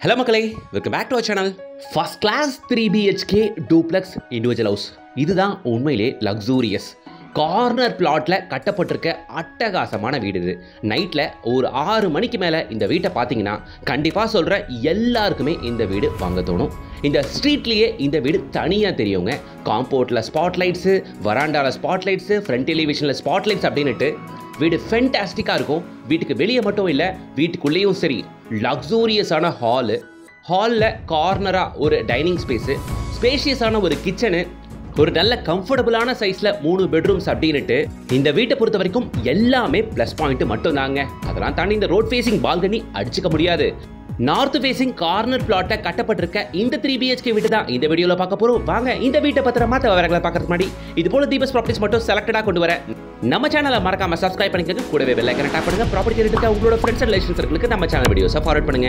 hello மக்களே welcome back to our channel first class three BHK duplex individual house இதுதான் உண்மையிலே luxurious corner பிளாட்ல கட்டப்பட்டிருக்க அட்டகாசமான வீடு இது நைட்டில் ஒரு ஆறு மணிக்கு மேலே இந்த வீட்டை பார்த்தீங்கன்னா கண்டிப்பாக சொல்கிற எல்லாருக்குமே இந்த வீடு வாங்க தோணும் இந்த ஸ்ட்ரீட்லேயே இந்த வீடு தனியாக தெரியுங்க காம்பவுண்டில் ஸ்பாட்லைட்ஸு வராண்டாவில் ஸ்பாட்லைட்ஸு ஃப்ரண்ட் டெலிவிஷனில் ஸ்பாட்லைட்ஸ் அப்படின்னுட்டு வீடு ஃபென்டாஸ்டிக்காக இருக்கும் வீட்டுக்கு வெளியே மட்டும் இல்லை வீட்டுக்குள்ளேயும் சரி லக்ஸூரியஸான ஹாலு ஹாலில் கார்னராக ஒரு டைனிங் ஸ்பேஸு ஸ்பேஷியஸான ஒரு கிச்சனு ஒரு நல்ல கம்ஃபர்டபுளான சைஸில் மூணு பெட்ரூம்ஸ் அப்படின்னுட்டு இந்த வீட்டை பொறுத்த வரைக்கும் எல்லாமே ப்ளஸ் பாயிண்ட் மட்டும் தாங்க அதெல்லாம் தாண்டி இந்த ரோட் ஃபேசிங் பால்கனி அடிச்சுக்க முடியாது நார்த் ஃபேசிங் கார்னர் பிளாட்டை கட்டப்பட்டிருக்க இந்த த்ரீ பிஹெச்கே வீட்டு தான் இந்த வீடியோவில் பார்க்க போகிறோம் வாங்க இந்த வீட்டை பத்திரமா விவரங்களை பார்க்கறதுக்கு முன்னாடி இது போல தீபஸ் ப்ராப்பர்ட்டிஸ் மட்டும் செலக்டடாக கொண்டு வர நம்ம சேனலை மறக்காம சப்ஸ்கிரைப் பண்ணிக்கோங்க கூடவே பெல் ஐக்கனை டேப் பண்ணுங்க ப்ராப்பர்ட்டி இருக்க உங்களோட ஃப்ரெண்ட்ஸ் அண்ட் ரிலேஷன்ஸ் சர்க்கிளுக்கு நம்ம சேனல் வீடியோஸை ஃபார்வர்ட் பண்ணுங்க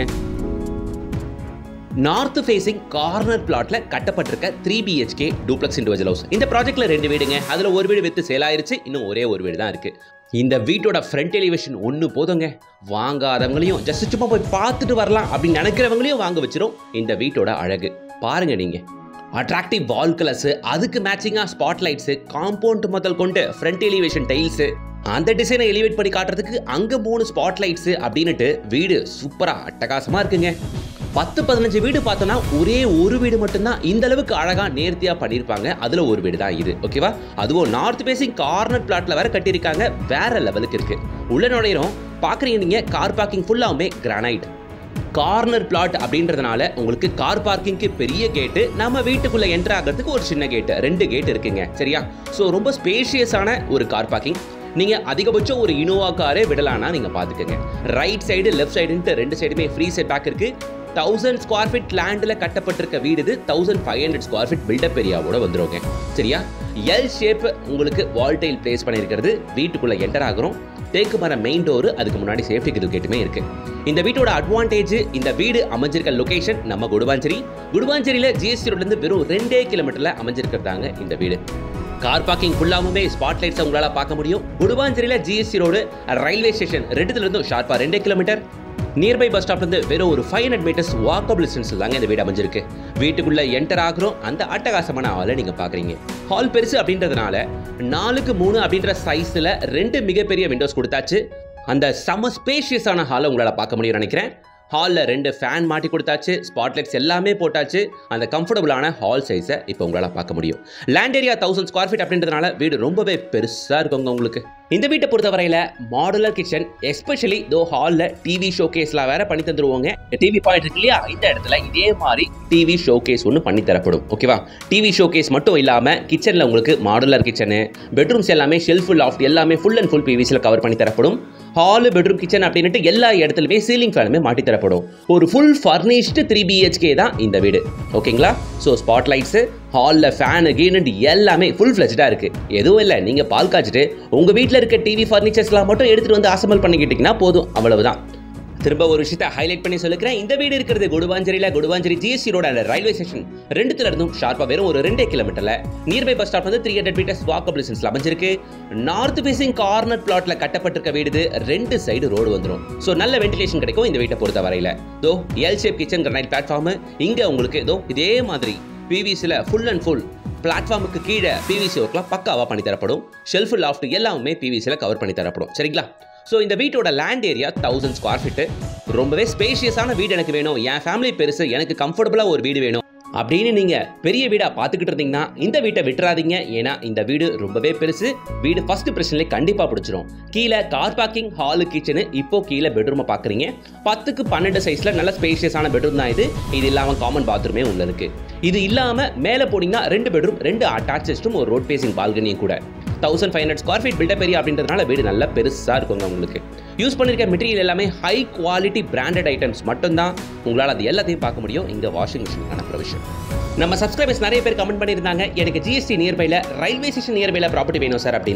நார்த் ஃபேசிங் கார்னர் பிளாட்ல கட்டப்பட்டிருக்க three BHK duplex individual house இந்த ப்ராஜெக்ட்ல ரெண்டு வீடுங்க அதுல ஒரு வீடு வித்து சேல் ஆயிருச்சு இன்னும் ஒரே ஒரு வீடு தான் இருக்கு இந்த வீட்டோட ஃப்ரண்ட் எலிவேஷன் ஒன்று போதுங்க வாங்காதவங்களையும் ஜஸ்ட் சும்மா போய் பார்த்துட்டு வரலாம் அப்படின்னு நினைக்கிறவங்களையும் வாங்க வச்சிரும் இந்த வீட்டோட அழகு பாருங்க நீங்க அட்ராக்டிவ் வால் கலர்ஸ் அதுக்கு மேட்சிங்காக ஸ்பாட் லைட்ஸு காம்பவுண்ட் முதல் கொண்டு ஃப்ரண்ட் எலிவேஷன் டைல்ஸு அந்த டிசைனை எலிவேட் பண்ணி காட்டுறதுக்கு அங்கே மூணு ஸ்பாட் லைட்ஸு அப்படின்னுட்டு வீடு சூப்பராக அட்டகாசமாக இருக்குங்க பத்து பதினஞ்சு வீடு பார்த்தோன்னா ஒரே ஒரு வீடு மட்டும்தான் இந்த அளவுக்கு அழகாக நேர்த்தியாக பண்ணியிருப்பாங்க அதில் ஒரு வீடு தான் இது ஓகேவா அதுவும் நார்த் பேசிங் கார்னர் பிளாட்ல வேற கட்டியிருக்காங்க வேற லெவலுக்கு இருக்கு உள்ள நுழையிறோம் பார்க்குறீங்க நீங்கள் கார் பார்க்கிங் ஃபுல்லாகவுமே கிரானைட் கார்னர் பிளாட் அப்படின்றதுனால உங்களுக்கு கார் பார்க்கிங்க்கு பெரிய கேட்டு நம்ம வீட்டுக்குள்ள என்டர் ஆகிறதுக்கு ஒரு சின்ன கேட்டு ரெண்டு கேட் இருக்குங்க சரியா ஸோ ரொம்ப ஸ்பேஷியஸான ஒரு கார் பார்க்கிங் நீங்க அதிகபட்சம் ஒரு இனோவா காரே விடலாம்னா நீங்க பாத்துக்கோங்க ரைட் சைடு லெஃப்ட் சைடுன்ட்டு ரெண்டு சைடுமே ஃப்ரீ செட் பேக் இருக்கு தௌசண்ட் ஸ்கொயர் ஃபீட் லேண்டில் கட்டப்பட்டிருக்க வீடு இது thousand five hundred square feet built up ஏரியாவோட வந்துருங்க சரியா எல் ஷேப் உங்களுக்கு வால்டைல் பிளேஸ் பண்ணியிருக்கிறது வீட்டுக்குள்ள என்டர் ஆகிறோம் தேக்கு மர மெயின் டோர் அதுக்கு முன்னாடி சேஃப்டி கிரில் கேட்டுமே இருக்கு இந்த வீட்டோட அட்வான்டேஜ் இந்த வீடு அமைஞ்சிருக்க லொகேஷன் நம்ம குடுவாஞ்சேரி குடுவாஞ்சேரியில ஜிஎஸ்டி ரோட்லேருந்து வெறும் ரெண்டே கிலோமீட்டர்ல அமைஞ்சிருக்கிறதாங்க இந்த வீடு கார் பார்க்கிங் ஃபுல்லாகவுமே ஸ்பாட் லைட்ஸ் உங்களால் பார்க்க முடியும் குடுவாஞ்சேரியில் ஜிஎஸ்டி ரோடு ரயில்வே ஸ்டேஷன் ரெண்டுத்துல இருந்தும் ஷார்ப்பாக ரெண்டே கிலோமீட்டர் நியர்பை பஸ் ஸ்டாப்லேருந்து வெறும் ஒரு five hundred metres walkable distance தாங்க இந்த வீடு அமைஞ்சிருக்கு வீட்டுக்குள்ளே என்டர் ஆகிறோம் அந்த அட்டகாசமான ஹாலை நீங்கள் பார்க்குறீங்க ஹால் பெருசு அப்படின்றதுனால நாலுக்கு மூணு அப்படின்ற சைஸில் ரெண்டு மிகப்பெரிய விண்டோஸ் கொடுத்தாச்சு அந்த செம ஸ்பேஷியஸான ஹாலை உங்களால் பார்க்க முடியும்னு நினைக்கிறேன் ஹாலில் ரெண்டு ஃபேன் மாட்டி கொடுத்தாச்சு ஸ்பாட்லைட்ஸ் எல்லாமே போட்டாச்சு அந்த கம்ஃபர்டபுளான ஹால் சைஸை இப்போ உங்களால் பார்க்க முடியும் land area thousand square feet அப்படின்றதுனால வீடு ரொம்பவே பெருசாக இருக்குங்க உங்களுக்கு இந்த வீட்டை பொறுத்தவரையில் மாடுலர் கிச்சன் எஸ்பெஷலி தோ ஹாலில் டிவி ஷோ கேஸ்லாம் வேற பண்ணி தந்துருவாங்க டிவி பாயிண்ட் இருக்கு இல்லையா இந்த இடத்துல இதே மாதிரி டிவி ஷோ கேஸ் ஒன்று பண்ணி தரப்படும் ஓகேவா டிவி ஷோ கேஸ் மட்டும் இல்லாமல் கிச்சனில் உங்களுக்கு மாடுலர் கிச்சனு பெட்ரூம்ஸ் எல்லாமே ஷெல்ஃப் லாஃப்ட் எல்லாமே ஃபுல் அண்ட் ஃபுல் பிவிசியில் கவர் பண்ணி தரப்படும் ஹாலு பெட்ரூம் கிச்சன் அப்படின்ட்டு எல்லா இடத்துலையுமே சீலிங் ஃபேனுமே மாட்டி தரப்படும் ஒரு ஃபுல் ஃபர்னிஷ்டு த்ரீ பிஹெச்கே தான் இந்த வீடு ஓகேங்களா ஸோ ஸ்பாட் லைட்ஸு ஹாலில் ஃபேனு கீனு எல்லாமே ஃபுல் ஃப்ளெஜ்டாக இருக்குது எதுவும் இல்லை நீங்கள் பால் காய்ச்சிட்டு உங்கள் வீட்டில் இருக்க டிவி ஃபர்னிச்சர்ஸ்லாம் மட்டும் எடுத்துகிட்டு வந்து அசம்பிள் பண்ணிக்கிட்டிங்கன்னா போதும் அவ்வளவுதான் திரும்ப ஒரு விஷயத்தை ஹைலைட் பண்ணி சொல்லிக்கிறேன் இந்த வீடு இருக்கிறது குடுவாஞ்சேரியில் குடுவாஞ்சேரி ஜிஎஸ்டி ரோட அந்த ரயில்வே ஸ்டேஷன் ரெண்டுத்துல இருந்தும் ஷார்ப்பாக வெறும் ஒரு ரெண்டே கிலோமீட்டர்ல நியர்பை பஸ் ஸ்டாப் வந்து த்ரீ ஹண்ட்ரட் மீட்டர்ஸ் வாக்கபிள் டிஸ்டன்ஸ்ல அமைஞ்சிருக்கு நார்த் ஃபேசிங் கார்னர் பிளாட்ல கட்டப்பட்டிருக்க வீடு இது ரெண்டு சைடு ரோடு வந்துடும் ஸோ நல்ல வென்டிலேஷன் கிடைக்கும் இந்த வீட்டை பொறுத்த வரையில தோ L shape kitchen granite platform இங்க உங்களுக்கு ஏதோ இதே மாதிரி பிவிசியில் ஃபுல் அண்ட் ஃபுல் பிளாட்ஃபார்முக்கு கீழே பிவிசி ஒர்க்லாம் பக்காவாக பண்ணி தரப்படும் ஷெல்ஃப் லாஃப்ட் எல்லாமே பிவிசியில் கவர் பண்ணி தரப்படும் சரிங்களா ஸோ இந்த வீட்டோட land area thousand square feet ரொம்பவே ஸ்பேஷியஸான வீடு எனக்கு வேணும் என் ஃபேமிலி பெருசு எனக்கு கம்ஃபர்டபுளாக ஒரு வீடு வேணும் அப்படின்னு நீங்கள் பெரிய வீடாக பார்த்துக்கிட்டு இருந்தீங்கன்னா இந்த வீட்டை விட்டுறாதீங்க ஏன்னா இந்த வீடு ரொம்பவே பெருசு வீடு ஃபர்ஸ்ட் பிரச்சனையே கண்டிப்பாக பிடிச்சிரும் கீழே கார் பார்க்கிங் ஹாலு கிச்சனு இப்போ கீழே பெட்ரூமை பார்க்குறீங்க பத்துக்கு பன்னெண்டு சைஸில் நல்ல ஸ்பேஷியஸான பெட்ரூம் தான் இது இது இல்லாமல் காமன் பாத்ரூமே உள்ள இருக்கு இது இல்லாமல் மேலே போனீங்கன்னா ரெண்டு பெட்ரூம் ரெண்டு அட்டாச்சஸ்டும் ஒரு ரோட் பேசிங் பால்கனியும் கூட thousand five hundred square feet built up area அப்படின்றதுனால வீடு நல்லா பெருசாக இருக்குங்க உங்களுக்கு யூஸ் பண்ணிருக்க மெட்டீரியல் எல்லாமே ஹை குவாலிட்டி பிராண்டட் ஐட்டம்ஸ் மட்டும்தான் உங்களால் அது எல்லாத்தையும் பார்க்க முடியும் இங்கே வாஷிங் மிஷினுக்கான ப்ரொவிஷன் நம்ம சப்ஸ்கிரைபர்ஸ் நிறைய பேர் கமெண்ட் பண்ணியிருந்தாங்க எனக்கு ஜிஎஸ்டி நியர்பைல ரயில்வே ஸ்டேஷன் நியர்பைல ப்ராப்பர்ட்டி வேணும் சார் அப்படின்ட்டு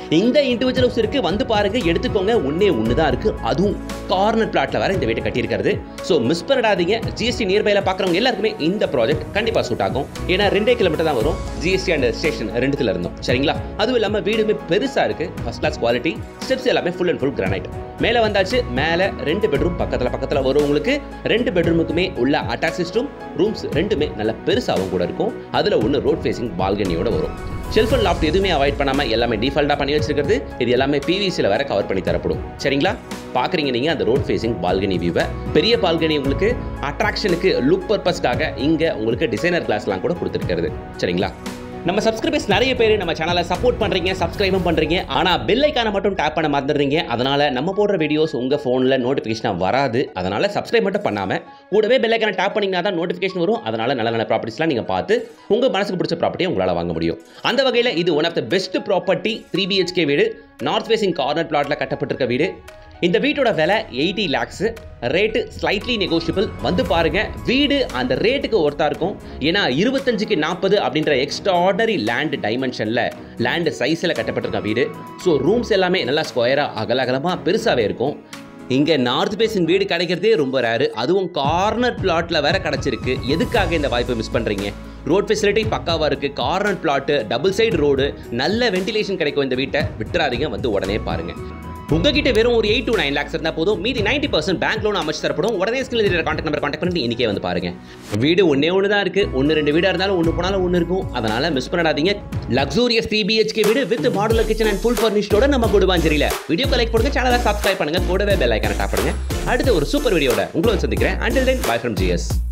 இந்த இண்டிவிஜுவல் ஹவுஸ் இருக்கு வந்து பாருங்க எடுத்துக்கோங்க ஒன்னே ஒன்று தான் இருக்கு அதுவும் கார்னர் பிளாட்ல வேற இந்த வீட்டை கட்டியிருக்கிறது ஸோ மிஸ் பண்ணிடாதீங்க ஜிஎஸ்டி நியர்பைல பார்க்குறவங்க எல்லாருக்குமே இந்த ப்ராஜெக்ட் கண்டிப்பாக சூட் ஆகும் ஏன்னா ரெண்டே கிலோமீட்டர் தான் வரும் ஜிஎஸ்டி அண்ட் ஸ்டேஷன் ரெண்டுத்துல இருந்தோம் சரிங்களா அதுவும் இல்லாமல் வீடுமே பெருசாக இருக்கு ஃபர்ஸ்ட் கிளாஸ் குவாலிட்டி ஸ்டெப்ஸ் எல்லாமே ஃபுல் அண்ட் ஃபுல் கிரானைட் மேலே வந்தாச்சு மேலே ரெண்டு பெட்ரூம் பக்கத்தில் பக்கத்தில் வரும் உங்களுக்கு ரெண்டு பெட்ரூமுக்குமே உள்ள அட்டாச் ரூம் ரூம்ஸ் ரெண்டுமே நல்ல பெருசாகவும் கூட இருக்கும் அதில் ஒன்று ரோட் ஃபேசிங் பால்கனியோட வரும் ஷெல்ஃப் அண்ட் லாஃப்ட் எதுவுமே அவாய்ட் பண்ணாமல் எல்லாமே டிஃபால்ட்டாக பண்ணி வச்சிருக்கிறது இது எல்லாமே பிவிசியில் வேற கவர் பண்ணி தரப்படும் சரிங்களா பார்க்குறீங்க நீங்கள் அந்த ரோட் ஃபேசிங் பால்கனி வியூவை பெரிய பால்கனி உங்களுக்கு அட்ராக்ஷனுக்கு லுக் பர்பஸ்க்காக இங்கே உங்களுக்கு டிசைனர் கிளாஸ்லாம் கூட கொடுத்துருக்கிறது சரிங்களா நம்ம சப்ஸ்கிரைபர்ஸ் நிறைய பேர் நம்ம சேனலை சப்போர்ட் பண்ணுறீங்க சப்ஸ்கிரைபும் பண்ணுறீங்க ஆனால் பெல் ஐக்கானை மட்டும் டேப் பண்ண மறந்துடுறீங்க அதனால் நம்ம போடுற வீடியோஸ் உங்கள் ஃபோனில் நோட்டிஃபிகேஷனாக வராது அதனால் சப்ஸ்கிரைப் மட்டும் பண்ணாமல் கூடவே பெல் ஐக்கானை டேப் பண்ணிங்கன்னா தான் நோட்டிஃபிகேஷன் வரும் அதனால் நல்ல நல்ல ப்ராப்பர்ட்டிஸ்லாம் நீங்கள் பார்த்து உங்கள் மனசுக்கு பிடிச்ச ப்ராப்பர்ட்டியை உங்களால் வாங்க முடியும் அந்த வகையில் இது one of the best property three BHK வீடு நார்த் ஃபேசிங் கார்னர் பிளாட்டில் கட்டப்பட்டிருக்க வீடு இந்த வீட்டோட விலை eighty lakhs rate slightly negotiable வந்து பாருங்க வீடு அந்த ரேட்டுக்கு ஒர்த்தா இருக்கும் ஏன்னா இருபத்தஞ்சுக்கு நாற்பது அப்படின்ற எக்ஸ்ட்ராடனரி லேண்ட் டைமென்ஷனில் லேண்ட் சைஸில் கட்டப்பட்டிருக்க வீடு ஸோ ரூம்ஸ் எல்லாமே நல்லா ஸ்கொயராக அகல அகலமாக பெருசாகவே இருக்கும் இங்கே நார்த் பேசின் வீடு கிடைக்கிறதே ரொம்ப ரேரு அதுவும் கார்னர் பிளாட்டில் வேற கிடச்சிருக்கு எதுக்காக இந்த வாய்ப்பை மிஸ் பண்ணுறீங்க ரோட் ஃபெசிலிட்டி பக்காவாக இருக்குது corner plot double side road நல்ல வென்டிலேஷன் கிடைக்கும் இந்த வீட்டை விட்டுறாதீங்க வந்து உடனே பாருங்கள் உங்ககிட்ட வெறும் ஒரு எயிட் டு நைன் லேக்ஸ் இருந்தால் போதும் மீதி நைன்டி பர்சன்ட் பேங்க் லோன் அமைச்சு தரப்படும் உடனே ஸ்கில் இருக்கிற கான்டாக்ட் நம்பர் கான்டாக்ட் பண்ணிட்டு இன்னைக்கே வந்து பாருங்க வீடு ஒன்னே ஒன்று தான் இருக்கு ஒன்று ரெண்டு வீடாக இருந்தாலும் ஒன்று போனாலும் ஒன்று இருக்கும் அதனால மிஸ் பண்ணாதீங்க லக்ஸூரியஸ் த்ரீ பிஹெச்கே வீடு with modular kitchen and full ஃபர்னிஷ்டோட நம்ம கொடுவாஞ்சேரியில் வீடியோ கலெக்ட் பண்ணுங்க சேனலை சப்ஸ்கிரைப் பண்ணுங்க கூடவே பெல் ஐக்கான டாப் பண்ணுங்க அடுத்த ஒரு சூப்பர் வீடியோட உங்களை வந்து சந்திக்கிறேன் until then bye from GS